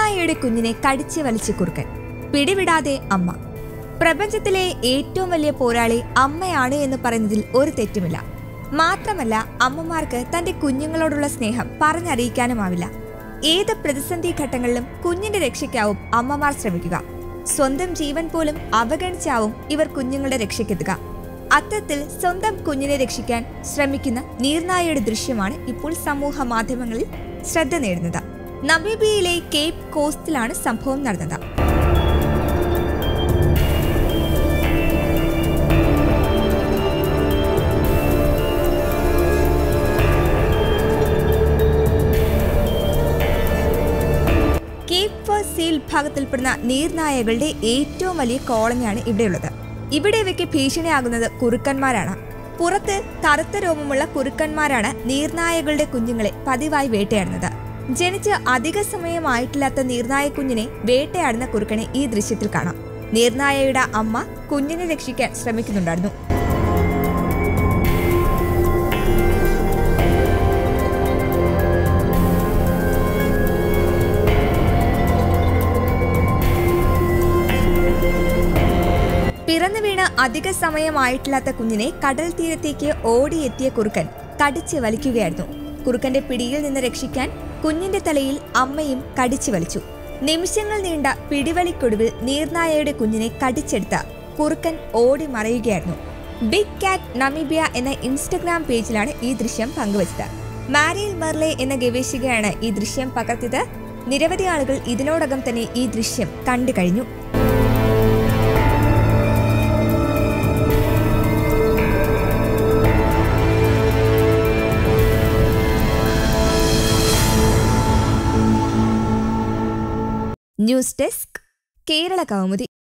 നീർനായയുടെ കുഞ്ഞിനെ കടിച്ചു വലിച്ചു കുറുക്കൻ പിടിവിടാതെ അമ്മ പ്രപഞ്ചത്തിലെ ഏറ്റവും വലിയ പോരാളി അമ്മയാണ് എന്ന് പറയുന്നതിൽ ഒരു തെറ്റുമില്ല മാത്രമല്ല അമ്മമാർക്ക് തന്റെ കുഞ്ഞുങ്ങളോടുള്ള സ്നേഹം പറഞ്ഞറിയിക്കാനുമാവില്ല ഏത് പ്രതിസന്ധി ഘട്ടങ്ങളിലും കുഞ്ഞിന്റെ രക്ഷയ്ക്കാവും അമ്മമാർ ശ്രമിക്കുക സ്വന്തം ജീവൻ പോലും അവഗണിച്ചാവും ഇവർ കുഞ്ഞുങ്ങളുടെ രക്ഷയ്ക്കെത്തുക അത്തരത്തിൽ സ്വന്തം കുഞ്ഞിനെ രക്ഷിക്കാൻ ശ്രമിക്കുന്ന നീർനായയുടെ ദൃശ്യമാണ് ഇപ്പോൾ സമൂഹ മാധ്യമങ്ങളിൽ ശ്രദ്ധ നേടുന്നത് നമീബിയയിലെ കേപ്പ് കോസ്റ്റിലാണ് സംഭവം നടന്നത് കേപ്പ് സീൽ വിഭാഗത്തിൽപ്പെടുന്ന നീർനായകളുടെ ഏറ്റവും വലിയ കോളനിയാണ് ഇവിടെയുള്ളത് ഇവിടെ ഇവയ്ക്ക് ഭീഷണിയാകുന്നത് കുറുക്കന്മാരാണ് പുറത്ത് കറുത്ത രോമമുള്ള കുറുക്കന്മാരാണ് നീർനായകളുടെ കുഞ്ഞുങ്ങളെ പതിവായി വേട്ടയാടുന്നത് ജനിച്ച് അധിക സമയമായിട്ടില്ലാത്ത നീർനായ കുഞ്ഞിനെ വേട്ടയാടുന്ന കുറുക്കനെ ഈ ദൃശ്യത്തിൽ കാണാം നീർനായയുടെ അമ്മ കുഞ്ഞിനെ രക്ഷിക്കാൻ ശ്രമിക്കുന്നുണ്ടായിരുന്നു പിറന്നു വീണ് അധിക സമയമായിട്ടില്ലാത്ത കുഞ്ഞിനെ കടൽ തീരത്തേക്ക് ഓടിയെത്തിയ കുറുക്കൻ കടിച്ച് വലിക്കുകയായിരുന്നു കുറുക്കന്റെ പിടിയിൽ നിന്ന് രക്ഷിക്കാൻ കുഞ്ഞിന്റെ തലയിൽ അമ്മയും കടിച്ചു വലിച്ചു നിമിഷങ്ങൾ നീണ്ട പിടിവലിക്കൊടുവിൽ നീർനായയുടെ കുഞ്ഞിനെ കടിച്ചെടുത്ത കുറുക്കൻ ഓടി മറയുകയായിരുന്നു ബിഗ് കാറ്റ് നമീബിയ എന്ന ഇൻസ്റ്റഗ്രാം പേജിലാണ് ഈ ദൃശ്യം പങ്കുവച്ചത് മാരിയൽ മെർലെ എന്ന ഗവേഷകയാണ് ഈ ദൃശ്യം പകർത്തിയത് നിരവധി ആളുകൾ ഇതിനോടകം തന്നെ ഈ ദൃശ്യം കണ്ടു കഴിഞ്ഞു ന്യൂസ് ഡെസ്ക് കേരള കൗമുദി